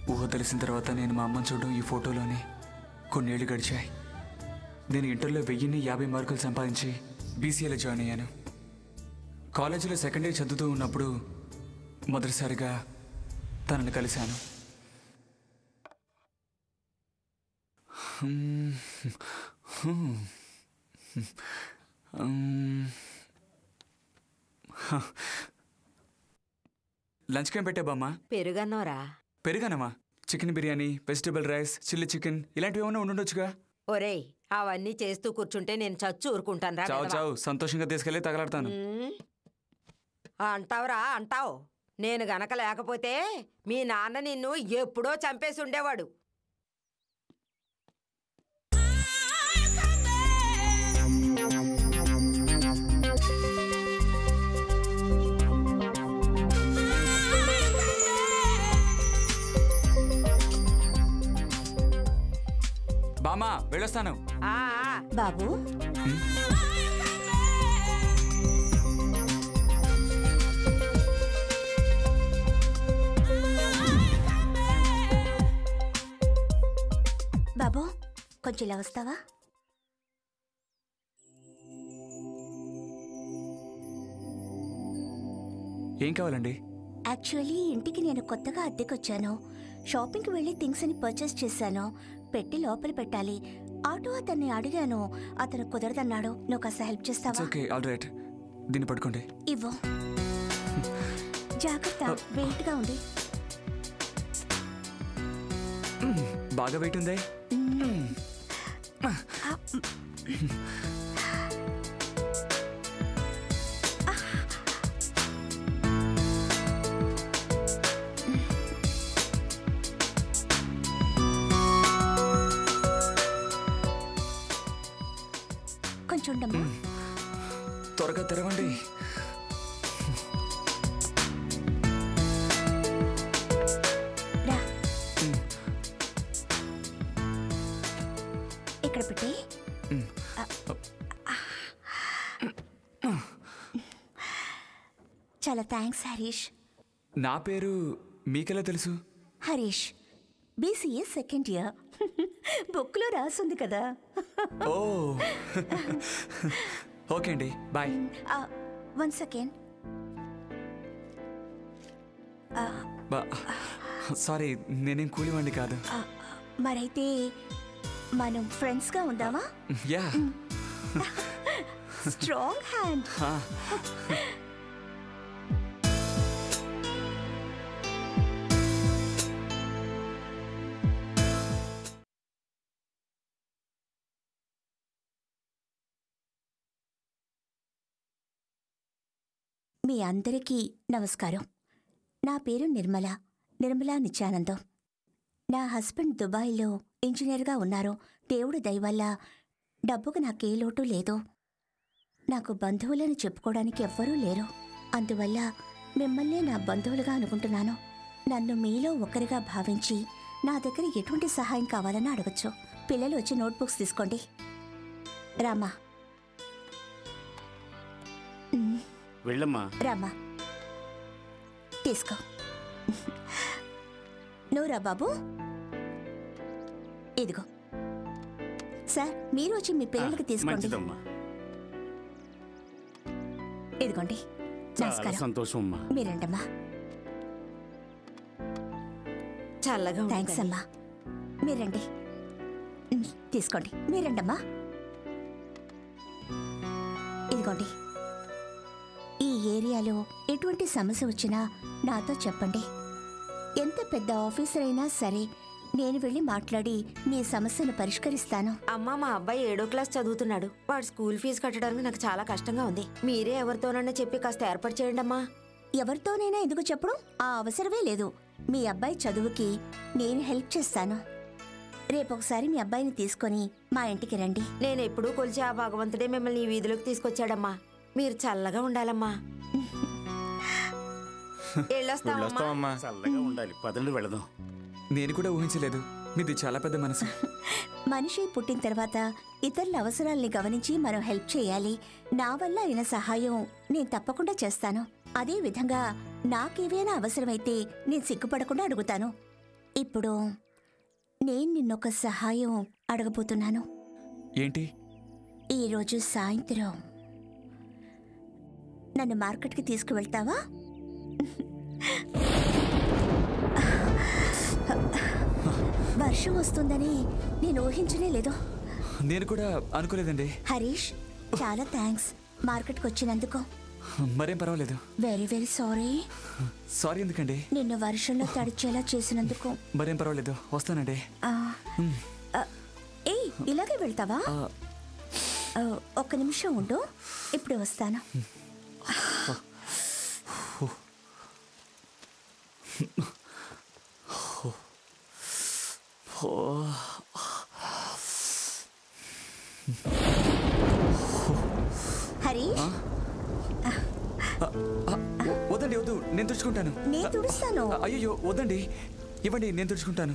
ఊహ తెలిసిన తర్వాత నేను మా అమ్మని చూడడం ఈ ఫోటోలోనే కొన్నేళ్లు గడిచాయి నేను ఇంటర్లో వెయ్యిన్ని యాభై మార్కులు సంపాదించి బీసీఏలో జాయిన్ అయ్యాను కాలేజీలో సెకండ్ ఇయర్ చదువుతూ ఉన్నప్పుడు మొదటిసారిగా తనని కలిశాను హ్మ్. హ్మ్. హ్మ్. హ. లంచ్కి ఏం పెట్టాబమ్మా పెరుగన్నోరా పెరిగానమ్మా chicken biryani vegetable rice chilli chicken ఇలాంటివి ఏమైనా ఉండుండొచ్చుగా ఒరేయ్ అవన్నీ చేస్తూ కూర్చుంటే నేను చచ్చు ఊరుకుంటాను చావు చావు సంతోషంగా తీసుకెళ్ళి తగలాడతాను అంటావురా అంటావు నేను గనక లేకపోతే మీ నాన్న నిన్ను ఎప్పుడో చంపేసి ఉండేవాడు బామ్మా వెళ్ళొస్తాను ఆ ఆ. బాబు బాబు కొంచెం ఇలా వస్తావా ఏం కావాలండి యాక్చువల్లీ ఇంటికి నేను కొత్తగా అద్దెకొచ్చాను షాపింగ్కి వెళ్ళి థింగ్స్ అని పర్చేస్ చేశాను పెట్టి లోపల పెట్టాలి ఆటో అతన్ని అడిగాను అతను కుదరదన్నాడు నువ్వు కాస్త హెల్ప్ ఇట్స్ చేస్తావా ఓకే ఆల్ రైట్ దీన్ని పట్టుకోండి ఇవ్వు జాగ్రత్త వెయిట్ గా ఉంది బాగా వెయిట్ ఉందే కొంచెం ఉండమ్మా త్వరగా తెరవండి రా ఇక్కడ పెట్టి చాలా థ్యాంక్స్ హరీష్ నా పేరు మీకెలా తెలుసు హరీష్ బీసీఏ సెకండ్ ఇయర్ బుక్లో రాసుంది కదా ఓ ఓకే అండి బాయ్ వన్ సెకండ్ సారీ నేనేం కూలివ్వండి కాదు మరైతే మనం ఫ్రెండ్స్గా ఉందామా యా స్ట్రాంగ్ హ్యాండ్ మీ అందరికీ నమస్కారం నా పేరు నిర్మల నిర్మలా నిత్యానందం నా హస్బెండ్ దుబాయ్లో ఇంజనీర్గా ఉన్నారు దేవుడి దయవల్ల డబ్బుకు నాకే లోటు లేదు నాకు బంధువులను చెప్పుకోవడానికి ఎవ్వరూ లేరు అందువల్ల మిమ్మల్నే నా బంధువులుగా అనుకుంటున్నాను నన్ను మీలో ఒకరిగా భావించి నా దగ్గర ఎటువంటి సహాయం కావాలని అడగచ్చు పిల్లలు వచ్చి నోట్బుక్స్ తీసుకోండి రామా ఉమ్, వెళ్ళమ్మా రామా తీసుకో నువ్వురా బాబు ఇదిగో సార్ మీరు వచ్చి మీ పిల్లలకి తీసుకోండి మంచిదమ్మా ఇదిగోండి చాలా నమస్కారం సంతోషం అమ్మా మీరంటమ్మా చల్లగా థ్యాంక్స్ ఉంటుంది. అమ్మా మీరండి ఉమ్, తీసుకోండి మీరండమ్మా ఇదిగోండి ఈ ఏరియాలో ఎటువంటి సమస్య వచ్చినా నాతో చెప్పండి ఎంత పెద్ద ఆఫీసర్ అయినా సరే నేను వెళ్ళి మాట్లాడి మీ సమస్యను పరిష్కరిస్తాను అమ్మ మా అబ్బాయి ఏడో క్లాస్ చదువుతున్నాడు వాడు స్కూల్ ఫీజు కట్టడానికి నాకు చాలా కష్టంగా ఉంది మీరే ఎవరితోనన్నా చెప్పి కాస్త ఏర్పాటు చేయండి అమ్మా ఎవరితోనైనా ఎందుకు చెప్పడం ఆ అవసరమే లేదు మీ అబ్బాయి చదువుకి నేను హెల్ప్ చేస్తాను రేపు ఒకసారి మీ అబ్బాయిని తీసుకొని మా ఇంటికి రండి నేను ఎప్పుడూ కొలిచి ఆ భగవంతుడే మిమ్మల్ని ఈ వీధిలోకి తీసుకొచ్చాడమ్మా మీరు చల్లగా ఉండాలమ్మా వెళ్ళొస్తామమ్మా వెళ్ళొస్తామమ్మా చల్లగా ఉండాలి పదండి వెళదాం నేను కూడా ఊహించలేదు మీది చాలా పెద్ద మనసు మనిషి పుట్టిన తర్వాత ఇతరుల అవసరాల్ని గమనించి మనం హెల్ప్ చేయాలి నా వల్ల అయిన సహాయం నేను తప్పకుండా చేస్తాను అదే విధంగా నాకేవైనా అవసరమైతే నేను సిగ్గుపడకుండా అడుగుతాను ఇప్పుడు నేను నిన్నొక సహాయం అడగబోతున్నాను ఏంటి ఈరోజు సాయంత్రం నన్ను మార్కెట్కి తీసుకువెళ్తావా వర్షం వస్తుందని నేను ఊహించనే లేదు నేను కూడా అనుకోలేదండి హరీష్ చాలా థ్యాంక్స్ మార్కెట్కి వచ్చినందుకు మరేం పర్వాలేదు వెరీ వెరీ సారీ సారీ ఎందుకండి నిన్ను వర్షంలో తడిచేలా చేసినందుకు మరేం పర్వాలేదు వస్తానండి ఆ, ఆ, ఏయ్ ఇలాగే వెళ్తావా ఆ, ఆ, ఒక్క నిమిషం ఉండు ఇప్పుడు వస్తాను హరీష్ ఆ, వద్దండి వద్దు నేను తుడుచుకుంటాను నేను తుడుస్తాను అయ్యో వద్దండి ఇవ్వండి నేను తుడుచుకుంటాను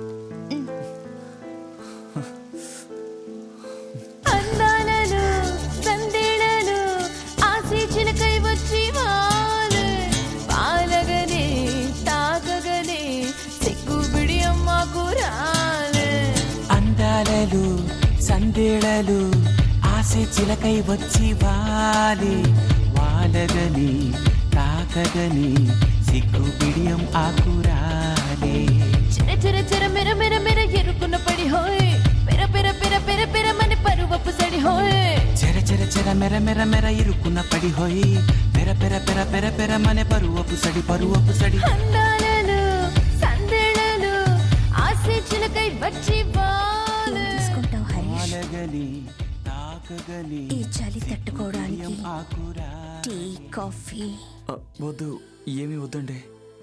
అందాలను సందేళను ఆశీ చిలకై వచ్చి వాలే పాలగనే తాకగనే సిగ్గు బిడి అమ్మకు రాలే అందాలలు సందేళలు ఆశ చిలకై వచ్చి వాలి వాలగని తాకగని సిగ్గు బిడియం ఆకురాలే చిర చిర చిర మెర మెర మెర ఎరుకున్న పడి హోయ్ పెర పెర పెర పెర పెర మని పరువపు సడి హోయ్ చెర చెర చెర మెర మెర మెర ఇరుకున్న పడి హోయి పెర పెర పెర పెర పెర మనే పరువపు సడి పరువపు సడి అందాలను సందేళను ఆశీ చిలకై వచ్చి ఏం వాలే తీసుకుంటావు హరీష్ వాలగని తాకగని ఈ చలి తట్టుకోవడానికి బిడియం ఆకురా టీ కాఫీ ఆ, వద్దు ఏమీ వద్దండి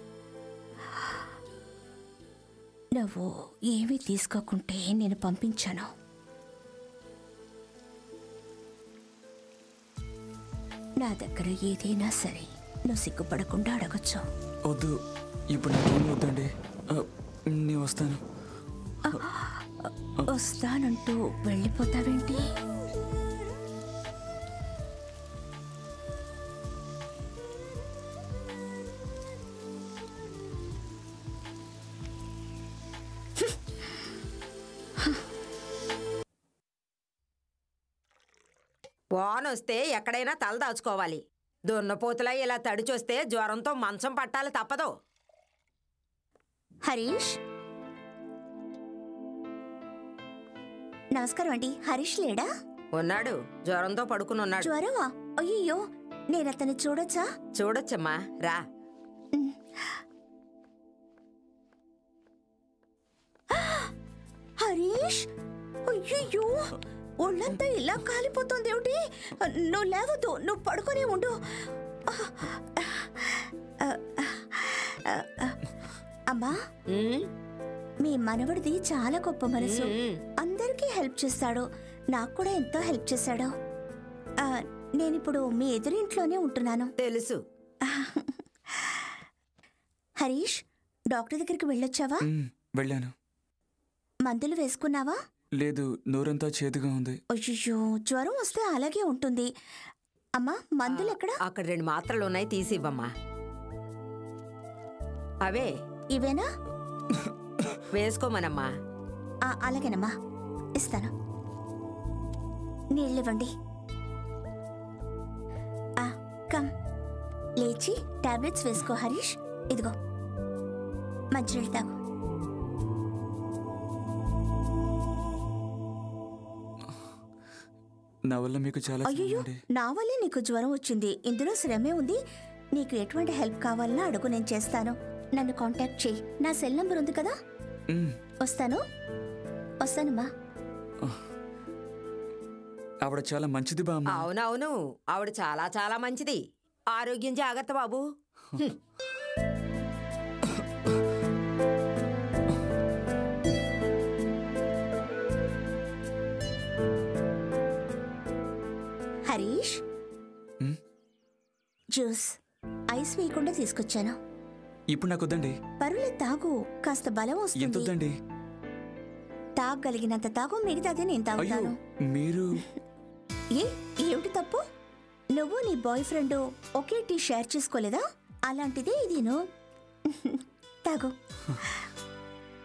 నువ్వు ఏమీ తీసుకోకుంటే నేను పంపించాను నా దగ్గర ఏదైనా సరే నువ్వు సిగ్గుపడకుండా అడగచ్చు వద్దు ఇప్పుడు నాకేమీ వద్దండి ఆ, నేను వస్తాను వస్తానంటూ వెళ్ళిపోతావేంటి వాన వస్తే ఎక్కడైనా తల దాచుకోవాలి దున్నపోతులా ఇలా తడిచొస్తే జ్వరంతో మంచం పట్టాలి తప్పదు హరీష్ నమస్కారం అండి హరీష్ లేడా ఉన్నాడు జ్వరంతో పడుకుని ఉన్నాడు జ్వరమా అయ్యో నేను అతన్ని చూడొచ్చా చూడొచ్చమ్మా రా హరీష్ అయ్యయ్యో ఒళ్ళంతా ఇలా కాలిపోతుంది ఏమిటి నువ్వు లేవద్దు నువ్వు పడుకొని ఉండు అమ్మా ఉమ్, మీ మనవడిది చాలా గొప్ప మనసు ఉమ్. అందరికీ హెల్ప్ చేస్తాడు నాకు కూడా ఎంతో హెల్ప్ చేశాడు ఆ, నేనిప్పుడు మీ ఎదురింట్లోనే ఉంటున్నాను తెలుసు హరీష్ డాక్టర్ దగ్గరికి వెళ్ళొచ్చావా మ్, వెళ్ళాను మందులు వేసుకున్నావా లేదు నోరంతా చేదుగా ఉంది అయ్యో జ్వరం వస్తే అలాగే ఉంటుంది అమ్మా మందులు ఎక్కడ అక్కడ రెండు మాత్రలు ఉన్నాయి తీసి ఇవ్వమ్మా అవే ఇవేనా వేసుకోమనమ్మా ఆ, అలాగేనమ్మా ఇస్తాను నీళ్ళివ్వండి ఆ, కమ్ లేచి టాబ్లెట్స్ వేసుకో హరీష్ ఇదిగో మంచినీళ్ళు తాగు నా వల్ల మీకు చాలా అయ్యో శ్రమ అండి నా వల్లే నీకు జ్వరం వచ్చింది ఇందులో శ్రమే ఉంది నీకు ఎటువంటి హెల్ప్ కావాలన్నా అడుగు నేను చేస్తాను నన్ను కాంటాక్ట్ చేయి నా సెల్ నంబర్ ఉంది కదా మ్, వస్తాను వస్తానమ్మా ఆవిడ చాలా మంచిది బామ్మ అవునవును ఆవిడ చాలా చాలా మంచిది ఆరోగ్యం జాగ్రత్త బాబు హ్మ్. హరీష్ మ్, జ్యూస్ ఐస్ వేయకుండా తీసుకొచ్చాను ఇప్పుడు నాకు వద్దండి పర్వాలేదు తాగు కాస్త బలం ఎంత వస్తుంది వద్దండి తాగలిగినంత తాగు మిగతాదే నేను అయ్యో తాగుతాను మీరు ఏ ఏమిటి తప్పు నువ్వు నీ బాయ్ ఫ్రెండ్ ఒకే టీ షేర్ చేసుకోలేదా అలాంటిదే ఇదిను తాగు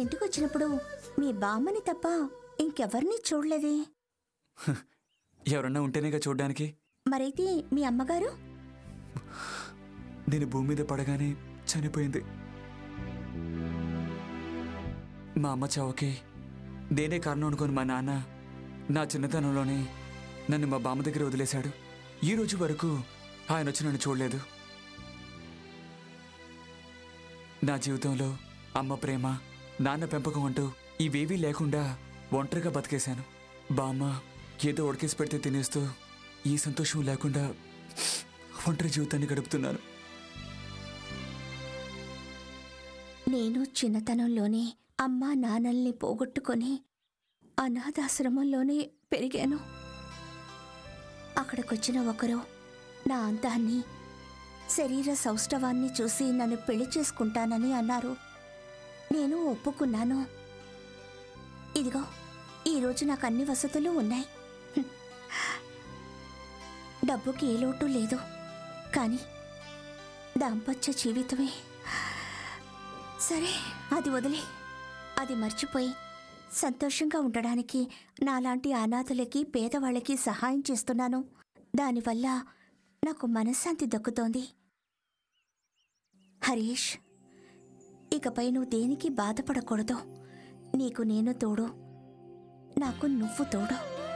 ఇంటికి వచ్చినప్పుడు మీ బామ్మని తప్ప ఇంకెవరిని చూడలేదే ఎవరన్నా ఉంటేనేగా చూడ్డానికి మరైతే మీ అమ్మగారు నేను భూమి మీద పడగానే చనిపోయింది మా అమ్మ చావుకి నేనే కారణం అనుకుని మా నాన్న నా చిన్నతనంలోనే నన్ను మా బామ్మ దగ్గర వదిలేశాడు ఈ రోజు వరకు ఆయన వచ్చి నన్ను చూడలేదు నా జీవితంలో అమ్మ ప్రేమ నాన్న పెంపకం అంటూ ఇవేవీ లేకుండా ఒంటరిగా బతికేశాను బామ్మ ఏదో ఉడకేసి పెడితే తినేస్తూ ఈ సంతోషం లేకుండా ఒంటరి జీవితాన్ని గడుపుతున్నాను నేను చిన్నతనంలోనే అమ్మా నాన్నల్ని పోగొట్టుకొని అనాథాశ్రమంలోనే పెరిగాను అక్కడికొచ్చిన ఒకరు నా అందాన్ని శరీర సౌష్ఠవాన్ని చూసి నన్ను పెళ్లి చేసుకుంటానని అన్నారు నేను ఒప్పుకున్నాను ఇదిగో ఈరోజు నాకు అన్ని వసతులు ఉన్నాయి హ్మ్. డబ్బుకి ఏ లోటు లేదు కానీ దాంపత్య జీవితమే సరే అది వదిలే అది మర్చిపోయి సంతోషంగా ఉండడానికి నాలాంటి అనాథలకి పేదవాళ్ళకి సహాయం చేస్తున్నాను దానివల్ల నాకు మనశ్శాంతి దక్కుతోంది హరీష్ ఇకపై నువ్వు దేనికి బాధపడకూడదు నీకు నేను తోడు నాకు నువ్వు తోడు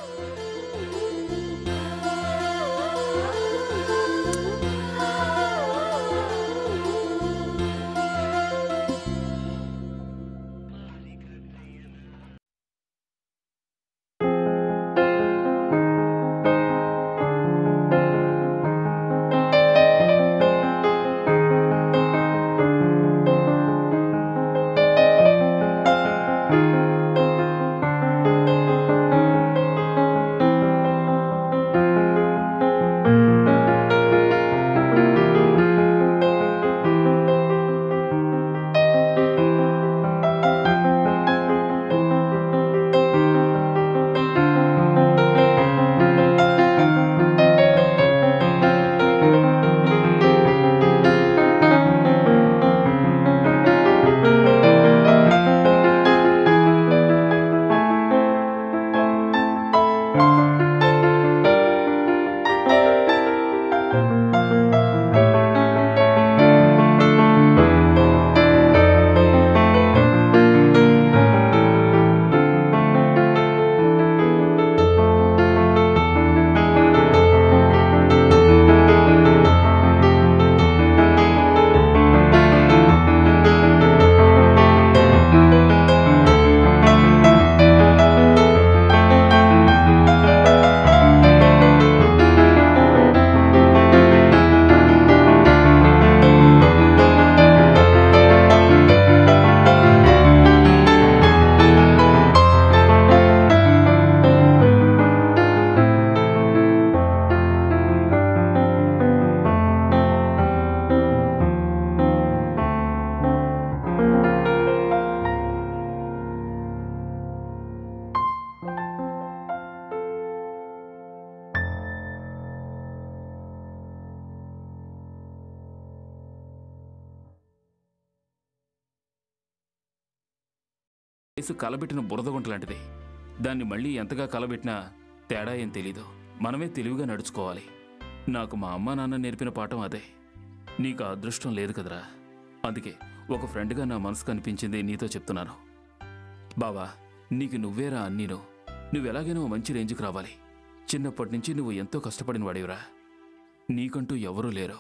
కేసు కలబెట్టిన బురదగుంట లాంటిది దాన్ని మళ్ళీ ఎంతగా కలబెట్టినా తేడా ఏం తెలీదు మనమే తెలివిగా నడుచుకోవాలి నాకు మా అమ్మా నాన్న నేర్పిన పాఠం అదే నీకు ఆ అదృష్టం లేదు కదరా అందుకే ఒక ఫ్రెండ్గా నా మనసు కనిపించింది నీతో చెప్తున్నాను బావా నీకు నువ్వేరా అన్నీను నువ్వెలాగైనా ఓ మంచి రేంజ్కి రావాలి చిన్నప్పటి నుంచి నువ్వు ఎంతో కష్టపడిన వాడివిరా నీకంటూ ఎవరూ లేరు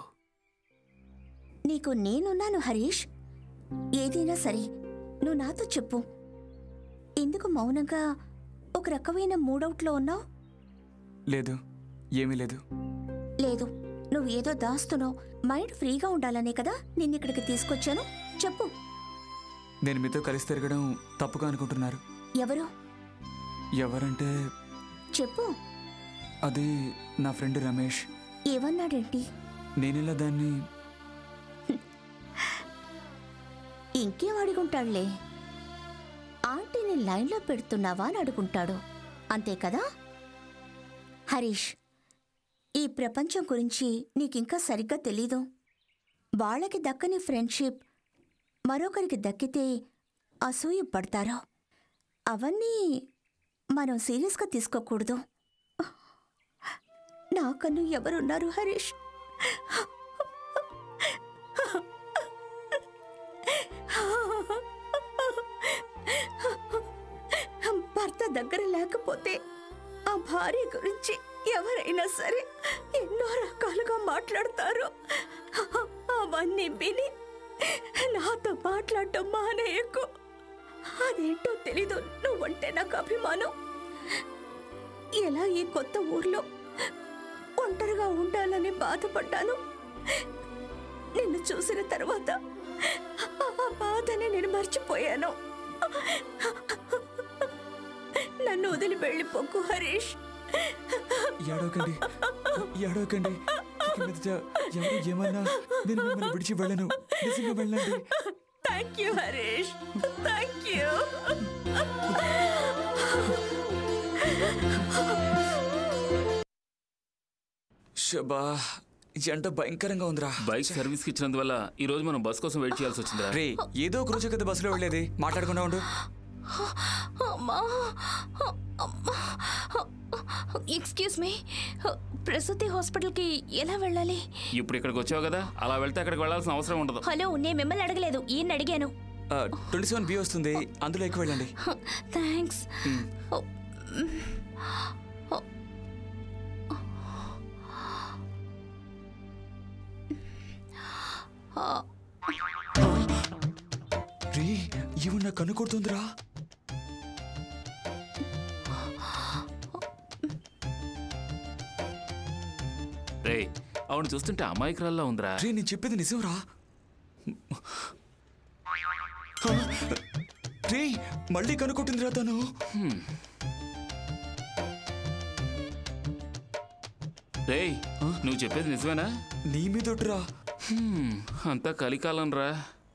నీకు నేనున్నాను హరీష్ ఏదైనా సరే నువ్వు నాతో చెప్పు ఎందుకు మౌనంగా ఒక రకమైన మూడౌట్లో ఉన్నావు లేదు ఏమీ లేదు లేదు నువ్వు ఏదో దాస్తున్నావు మైండ్ ఫ్రీగా ఉండాలనే కదా నిన్నిక్కడికి తీసుకొచ్చాను చెప్పు నేను మీతో కలిసి తిరగడం తప్పుగా అనుకుంటున్నారు ఎవరు ఎవరంటే చెప్పు అది నా ఫ్రెండ్ రమేష్ ఏమన్నాడేంటి నేనెలా దాన్ని ఇంకేం అడుగుంటాడులే ఆంటీని లైన్లో పెడుతున్నావా అని అడుగుంటాడు అంతే కదా హరీష్ ఈ ప్రపంచం గురించి నీకింకా సరిగ్గా తెలీదు వాళ్ళకి దక్కని ఫ్రెండ్షిప్ మరొకరికి దక్కితే అసూయ పడతారో అవన్నీ మనం సీరియస్గా తీసుకోకూడదు నాకన్ను ఎవరున్నారు హరీష్ భర్త దగ్గర లేకపోతే ఆ భార్య గురించి ఎవరైనా సరే ఎన్నో రకాలుగా మాట్లాడతారు అవన్నీ విని నాతో మాట్లాడటం మానేయకు అదేంటో తెలీదు నువ్వంటే నాకు అభిమానం ఎలా ఈ కొత్త ఊర్లో ఒంటరిగా ఉండాలని బాధపడ్డాను నిన్ను చూసిన తర్వాత ఆ బాధని నేను మర్చిపోయాను నన్ను వదిలి వెళ్ళిపోకు హరీష్ ఏడవకండి ఏడవకండి ఇక మీదట ఎవరు ఏమన్నా నేను మిమ్మల్ని విడిచి వెళ్ళను నిజంగా వెళ్ళండి thank you Harish thank you Shaba ఎండ భయంకరంగా ఉందిరా బైక్ సర్వీస్కి ఇచ్చినందువల్ల ఈ రోజు మనం బస్ కోసం వెయిట్ చేయాల్సి వచ్చిందిరా రే ఏదో ఒక రోజు కదా బస్సులో వెళ్ళేది మాట్లాడకుండా ఉండు అమ్మా అమ్మా ఎక్స్క్యూజ్ మీ ప్రసూతి హాస్పిటల్కి ఎలా వెళ్ళాలి ఇప్పుడు ఇక్కడికి వచ్చావు కదా అలా వెళ్తే అక్కడికి వెళ్ళాల్సిన అవసరం ఉండదు హలో నేను మిమ్మల్ని అడగలేదు ఈయన అడిగాను ట్వంటీ సెవెన్ బి వస్తుంది అందులో ఎక్కువ వెళ్ళండి థ్యాంక్స్ రే ఇవి నా కన్ను కొడుతుందిరా రే అవును చూస్తుంటే అమాయకురాల్లా ఉందిరా రే నేను చెప్పేది నిజంరా రే మళ్ళీ కన్ను కొట్టిందిరా తను రే నువ్వు చెప్పేది నిజమేనా నీ మీదొట్టురా హ్మ్, అంతా కలికాలం రా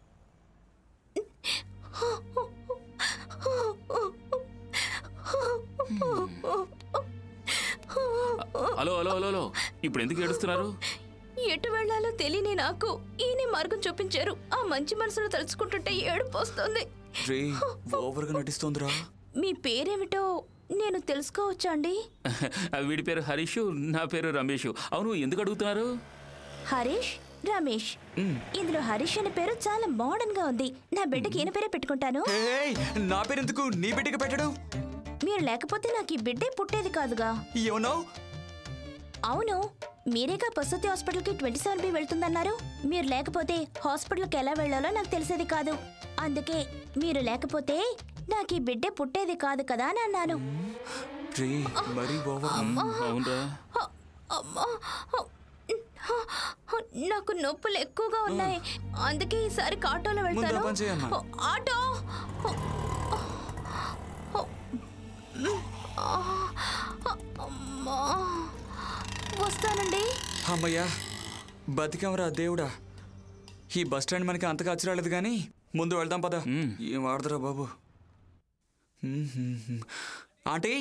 హలో హలో హలో హలో ఇప్పుడు ఎందుకు ఏడుస్తున్నారు ఎటు వెళ్ళాలో తెలియని నాకు ఈయన మార్గం చూపించారు ఆ మంచి మనసును తలుచుకుంటుంటే ఏడుపు వస్తుంది రే ఓవర్గా నటిస్తోందిరా మీ పేరేమిటో నేను తెలుసుకోవచ్చా అండి వీడి పేరు హరీష్ నా పేరు రమేష్ అవును ఎందుకు అడుగుతున్నారు హరీష్ రమేష్ ఇందులో హరీష్ అనే పేరు చాలా మోడర్న్ గా ఉంది నా బిడ్డకి ఈయన పేరే పెట్టుకుంటాను ఏయ్, నా పేరెందుకు నీ బిడ్డకి పెట్టడం మీరు లేకపోతే నాకు ఈ బిడ్డే పుట్టేది కాదుగా ఏమన్నావు అవును మీరేగా ప్రసూతి హాస్పిటల్కి ట్వంటీ సెవెన్ బి వెళ్తుందన్నారు మీరు లేకపోతే హాస్పిటల్కి ఎలా వెళ్ళాలో నాకు తెలిసేది కాదు అందుకే మీరు లేకపోతే నాకు ఈ బిడ్డే పుట్టేది కాదు కదా అని అన్నాను రే మరీ ఓవర్ అవునరా హ, అమ్మా హ, హ, హ, నాకు నొప్పులు ఎక్కువగా ఉన్నాయి అందుకే ఈసారి ఆటోలో ముందు ఆ వెళ్తాను పని చేయమ్మా. హ, ఆటో హ, హ, మ్, ఆ, హ, అమ్మా వస్తానండి అమ్మయ్యా బతికమరా దేవుడా ఈ బస్ స్టాండ్ మనకి అంతగా అచ్చిరాలేదు కానీ ముందు వెళ్దాం పద ఏం వాడదురా బాబు హ్మ్, హ్మ్, హ్మ్. ఆంటీ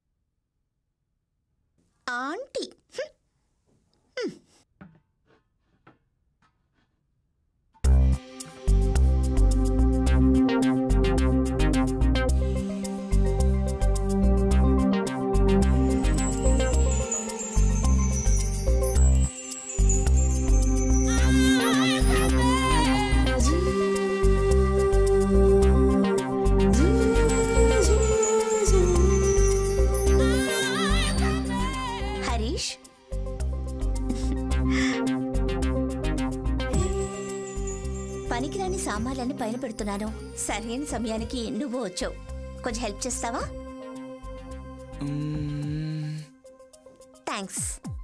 ఆంటీ హరీష్ పనికిరాని సామాన్లన్నీ పైన పెడుతున్నాను సరైన సమయానికి నువ్వు వచ్చావు కొంచెం హెల్ప్ చేస్తావా మ్మ్. థ్యాంక్స్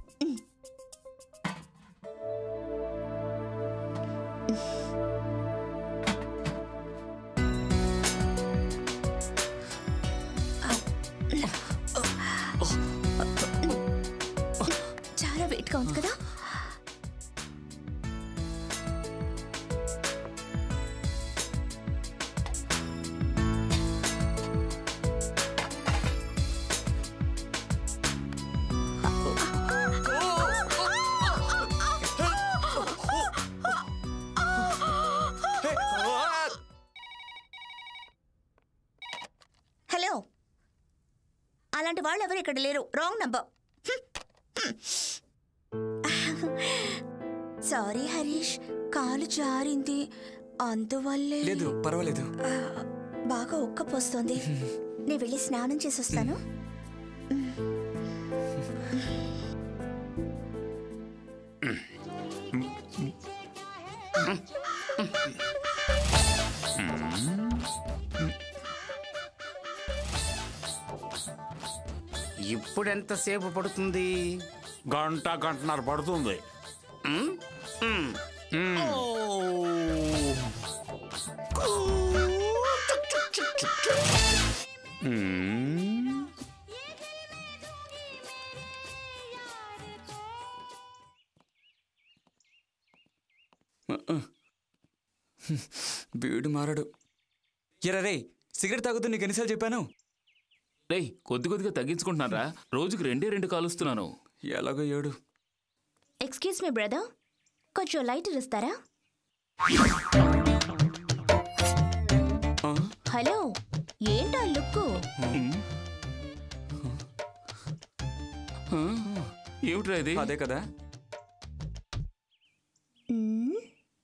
చాలా వెయిట్గా ఉంది కదా అలాంటి వాళ్ళు ఎవరు ఇక్కడ లేరు రాంగ్ నంబర్ సారీ హరీష్ కాలు జారింది అందువల్లే లేదు పర్వాలేదు ఆ, బాగా ఉక్కపోస్తుంది నేను వెళ్ళి స్నానం చేసి వస్తాను ఇప్పుడు ఎంతసేపు పడుతుంది గంట గంటన్నర పడుతుంది ఉమ్, ఉమ్. మ్మ్. వీడు మారడు ఎరా రే సిగరెట్ తాగుతూ నీకు ఎన్నిసార్లు చెప్పాను రేయ్ కొద్ది కొద్దిగా తగ్గించుకుంటున్నారా రోజుకి రెండే రెండు కాలుస్తున్నాను ఎలాగో ఏడు ఎక్స్క్యూజ్ మీ బ్రదర్ కొంచెం లైటర్ ఇస్తారా ఆ? హలో ఏంటా లుక్కు ఆ? ఏమిట్రా ఇది అదే కదా మ్మ్.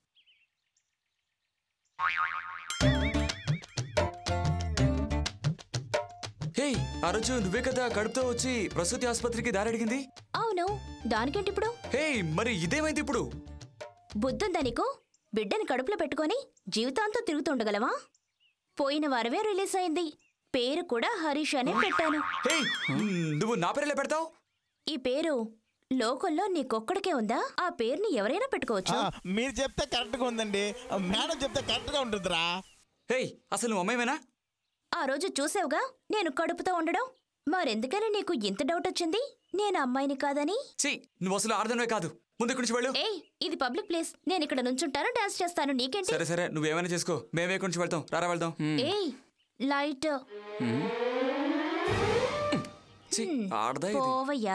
హే ఆ రోజు నువ్వే కదా కడుపుతో వచ్చి ప్రసూతి ఆసుపత్రికి దారి అడిగింది అవును దానికేంటి ఇప్పుడు హే మరి ఇదేమైంది ఇప్పుడు బుద్ధుందా నీకు బిడ్డని కడుపులో పెట్టుకొని జీవితాంతం తిరుగుతుండగలవా పోయిన వారమే రిలీజ్ అయింది పేరు కూడా హరీష్ అనే పెట్టాను హే నువ్వు నా పేరేలా పెడతావు ఈ పేరు లోకల్లో నీకొక్కడికే ఉందా ఆ పేరుని ఎవరైనా పెట్టుకోవచ్చు ఆ, మీరు చెప్తే కరెక్ట్గా ఉందండి మేడం చెప్తే కరెక్ట్గా ఉంటుందిరా హే అసలు నువ్వు అమ్మాయివేనా ఆ రోజు చూసావుగా నేను కడుపుతో ఉండడం మరెందుకని నీకు ఇంత డౌట్ వచ్చింది నేను అమ్మాయిని కాదని ఛీ నువ్వు అసలు ఆడదానివే కాదు ముందు ఇక్కడి నుంచి వెళ్ళు ఏయ్ ఇది పబ్లిక్ ప్లేస్ నేను ఇక్కడ నుంచుంటాను డాన్స్ చేస్తాను నీకేంటి సరే సరే నువ్వేమైనా చేసుకో మేమే ఇక్కడి నుంచి వెళ్తాం రారా వెళ్దాం ఏయ్ లైట్ ఛీ ఆడదా ఇది పోవయ్యా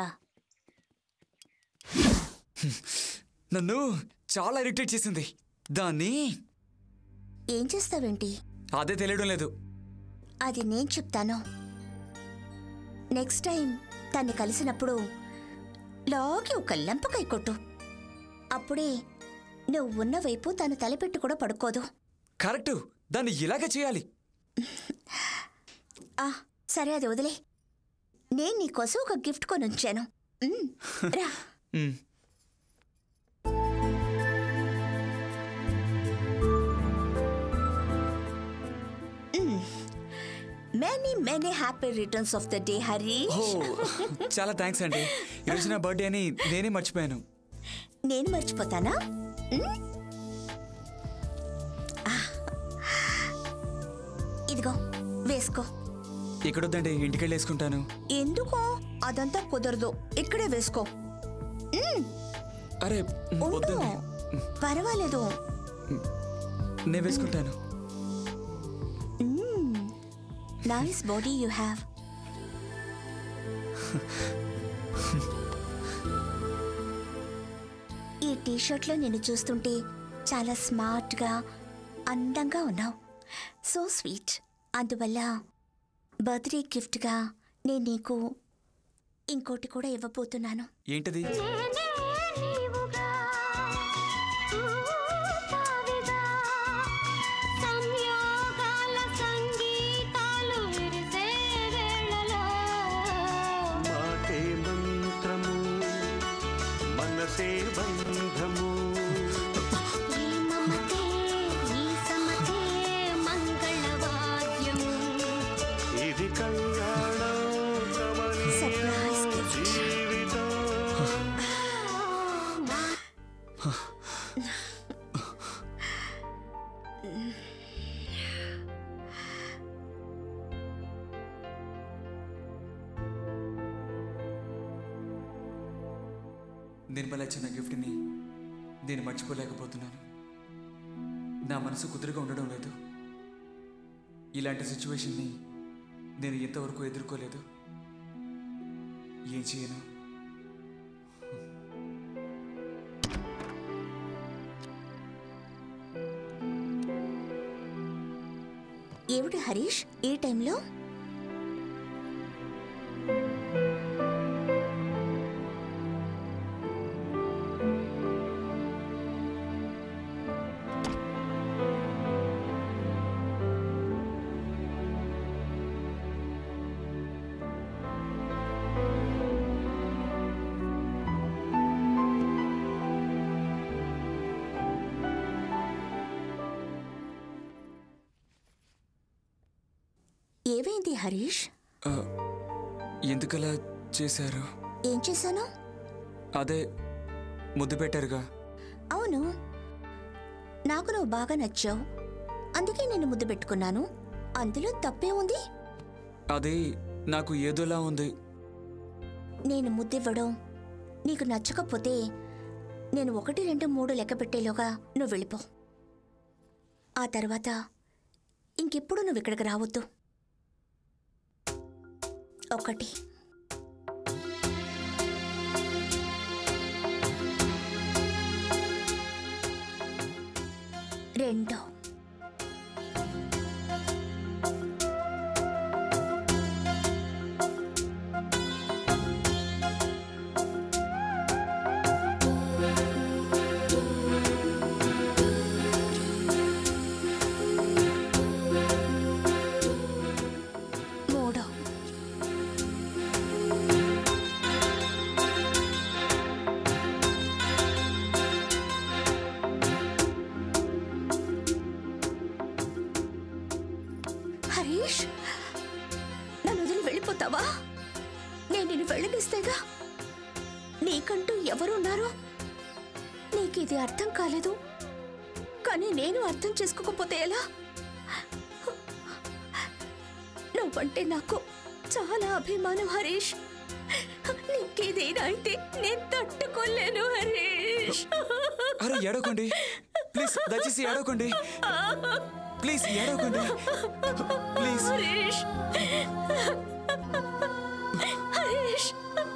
నన్ను చాలా ఇరిటేట్ చేసింది దాన్ని ఏం చేస్తావేంటి అదే తెలియడం లేదు అది నేను చెప్తాను నెక్స్ట్ టైం తన్ని కలిసినప్పుడు లాగి ఒక లెంపకాయ కొట్టు అప్పుడే నువ్వు ఉన్న వైపు తను తలపెట్టి కూడా పడుకోదు కరెక్ట్ దాన్ని ఇలాగే చేయాలి ఆ సరే అది వదిలే నేను నీకోసం ఒక గిఫ్ట్ కొని ఉంచాను ఉమ్, రా ఉమ్. Many many happy returns of the day Hari ఓ చాలా థ్యాంక్స్ అండి ఈరోజు నా బర్త్డే అని నేనే మర్చిపోయాను నేను మర్చిపోతానా ఉమ్? ఆ. ఇదిగో వేసుకో ఇక్కడ వద్దండి ఇంటికి వెళ్ళి వేసుకుంటాను ఎందుకో అదంతా కుదరదు ఇక్కడే వేసుకో అరే ఉండు వద్దండి పర్వాలేదు నేను వేసుకుంటాను నైస్ బాడీ యూ హ్యావ్ ఈ టీషర్ట్లో నిన్ను చూస్తుంటే చాలా స్మార్ట్గా అందంగా ఉన్నావు సో స్వీట్ అందువల్ల బర్త్డే గిఫ్ట్గా నేను నీకు ఇంకోటి కూడా ఇవ్వబోతున్నాను ఏంటది మాటే మంత్రము మనసే బంధము ఇది కళ్యాణం Surprise కమనీయం gift. జీవితం నిర్మల ఇచ్చిన గిఫ్ట్ని నేను మర్చిపోలేకపోతున్నాను నా మనసు కుదురుగా ఉండడం లేదు ఇలాంటి సిచ్యువేషన్ని నేను ఇంతవరకు ఎదుర్కోలేదు ఏం చేయను ఏమిటి హరీష్ ఈ టైంలో ఏమైంది హరీష్ ఆ, ఎందుకలా చేశారు ఏం చేశాను అదే ముద్దు పెట్టారుగా అవును నాకు నువ్వు బాగా నచ్చావు అందుకే నేను ముద్దు పెట్టుకున్నాను అందులో తప్పే ఉంది అది నాకు ఏదోలా ఉంది నేను ముద్దివ్వడం నీకు నచ్చకపోతే నేను ఒకటి రెండు మూడు లెక్క పెట్టేలోగా నువ్వు వెళ్ళిపో ఆ తర్వాత ఇంకెప్పుడు నువ్వు ఇక్కడికి రావద్దు ఒకటి రెండు మూడు హరీష్ నన్ను వదిలి వెళ్ళిపోతావా నేను నిన్ను వెళ్ళనిస్తేగా నీకంటూ ఎవరున్నారు నీకు ఇది అర్థం కాలేదు కానీ నేను అర్థం చేసుకోకపోతే ఎలా నువ్వంటే నాకు చాలా అభిమానం హరీష్ నీకేదైనా అయితే నేను తట్టుకోలేను హరీష్ అరే ఏడవకండి ప్లీజ్ దయచేసి ఏడవకండి ప్లీజ్ ఏడవకండి ప్లీజ్ హరీష్ హరీష్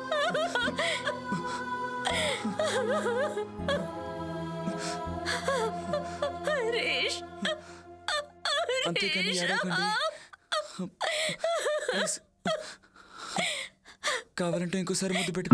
హరీష్ అంతేకాని ఏడవకండి ప్లీజ్ కావాలంటే ఇంకోసారి ముద్దు పెట్టు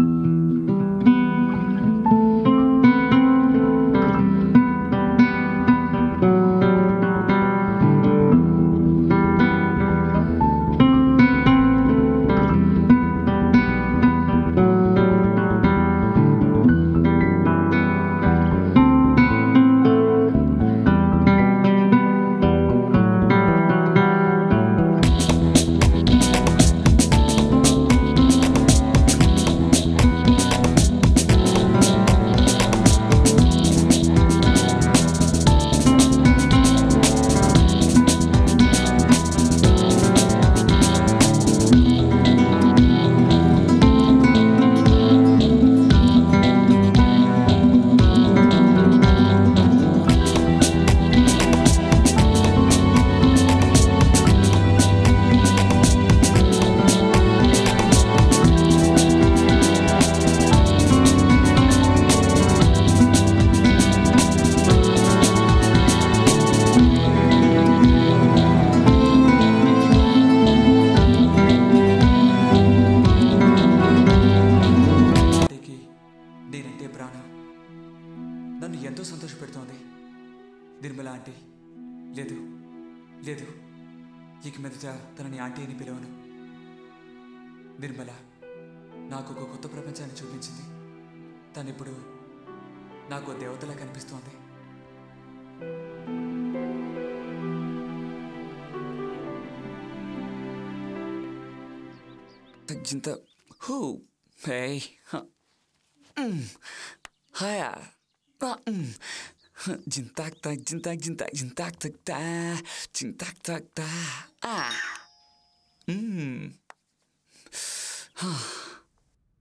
ఆంటీకి నేనంటే ప్రాణం నన్ను ఎంతో సంతోషపెడుతోంది నిర్మల ఆంటీ లేదు లేదు ఇక మీదట తనని ఆంటీ అని పిలవను నిర్మల నాకు ఒక కొత్త ప్రపంచాన్ని చూపించింది తనిప్పుడు నాకు ఓ దేవతలా కనిపిస్తోంది తగ్గింత హూ హే హయా జింతాక్ తాక్ జింతాక్ జింతాక్ జింతాక్ తక్ తా జింతాక్ తాక్ తా ఆ మ్మ్. హా